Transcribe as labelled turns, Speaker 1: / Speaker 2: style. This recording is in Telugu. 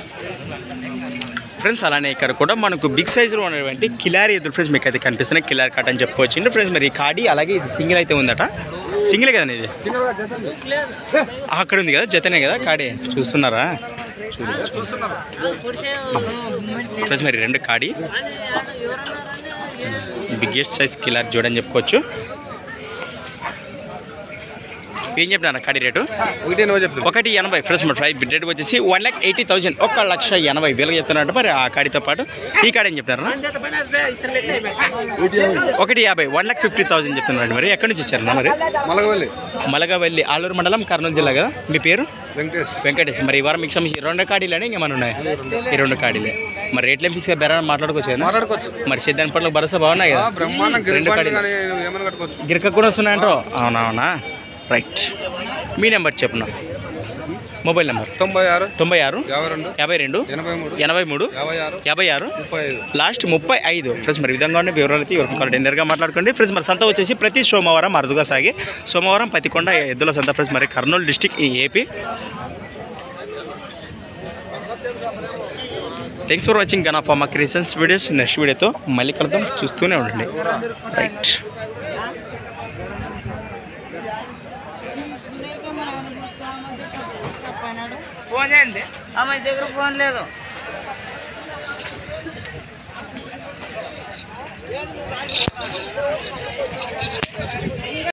Speaker 1: ఫ్రెండ్స్ అలానే ఇక్కడ కూడా మనకు బిగ్ సైజులో ఉన్నటువంటి కిలారి ఎదురు ఫ్రెండ్స్ మీకు అయితే కనిపిస్తున్నాయి కిలారి కాట్ అని చెప్పుకోవచ్చు ఫ్రెండ్స్ మరి ఈ కాడి అలాగే ఇది సింగిల్ అయితే ఉందట సింగిలే కదండి ఇది ఆ, అక్కడ ఉంది కదా జతనే కదా కాడి చూస్తున్నారా చూడు ఫ్రెండ్స్ మరి రెండు కాడి బిగ్గెస్ట్ సైజ్ కిలార్ చూడని చెప్పుకోవచ్చు ఏం చెప్పినారా కాడి రేటు
Speaker 2: ఒకటి నువ్వు చెప్తావు
Speaker 1: ఒకటి ఎనభై ఫ్రెండ్స్ మన ప్రైస్ బిడ్ రేట్ వచ్చేసి వన్ ల్యాక్ ఎయిటీ థౌసండ్ ఒక లక్ష ఎనభై వేలకు చెప్తున్నట్టు మరి ఆ కాడితో పాటు ఈ కాడి ఏం చెప్తారా ఒకటి యాభై వన్ ల్యాక్ ఫిఫ్టీ థౌసండ్ చెప్తున్నారు మరి ఎక్కడి నుంచి వచ్చారన్నా మరి
Speaker 2: మలగవల్లి
Speaker 1: మలగవల్లి ఆలూరు మండలం కర్నూలు జిల్లా కదా మీ పేరు
Speaker 2: వెంకటేష్
Speaker 1: వెంకటేష్ మరి ఈ వారం మీకు సంబంధించి రెండు కాడీలేనే ఇంకేమైనా ఉన్నాయి ఈ రెండు కాడీలే మరి రేట్లు ఏం ఫిక్స్గా బెరా మాట్లాడుకోవచ్చు కదా
Speaker 2: మాట్లాడుకోవచ్చు
Speaker 1: మరి సిద్ధాంత పట్ల భరోసా బాగున్నాయి
Speaker 2: ఆ,
Speaker 1: కదా
Speaker 2: బ్రహ్మాండం
Speaker 1: రెండు
Speaker 2: గిరిపాటి
Speaker 1: కాడీలు
Speaker 2: కానీ ఏమైనా కట్టుకోవచ్చు
Speaker 1: గిరక కూడా వస్తున్నాయంటారు అవునా అవునా రైట్ మీ నెంబర్ చెప్పున మొబైల్ నెంబర్
Speaker 2: తొంభై ఆరు
Speaker 1: తొంభై ఆరు
Speaker 2: యాభై రెండు
Speaker 1: యాభై రెండు
Speaker 2: ఎనభై మూడు
Speaker 1: ఎనభై మూడు
Speaker 2: యాభై ఆరు
Speaker 1: యాభై ఆరు
Speaker 2: ముప్పై ఐదు
Speaker 1: లాస్ట్ ముప్పై ఐదు ఫ్రెండ్స్ మరి ఈ విధంగా ఉండే వివరాలు అయితే ఎవరికి కావాలి నేరుగా మాట్లాడుకోండి ఫ్రెండ్స్ మరి సంత వచ్చేసి ప్రతి సోమవారం అరుదుగా సాగి సోమవారం పతికొండ ఎద్దుల సంత ఫ్రెండ్స్ మరి కర్నూలు డిస్టిక్ ఈ ఏపీ థ్యాంక్స్ ఫర్ వాచింగ్ గన్ ఆఫ్ మా క్రియేషన్స్ వీడియోస్ నెక్స్ట్ వీడియోతో మళ్ళీ కలుద్దాం చూస్తూనే ఉండండి రైట్
Speaker 3: ఫోన్ చేయండి ఆమె దగ్గర ఫోన్ లేదు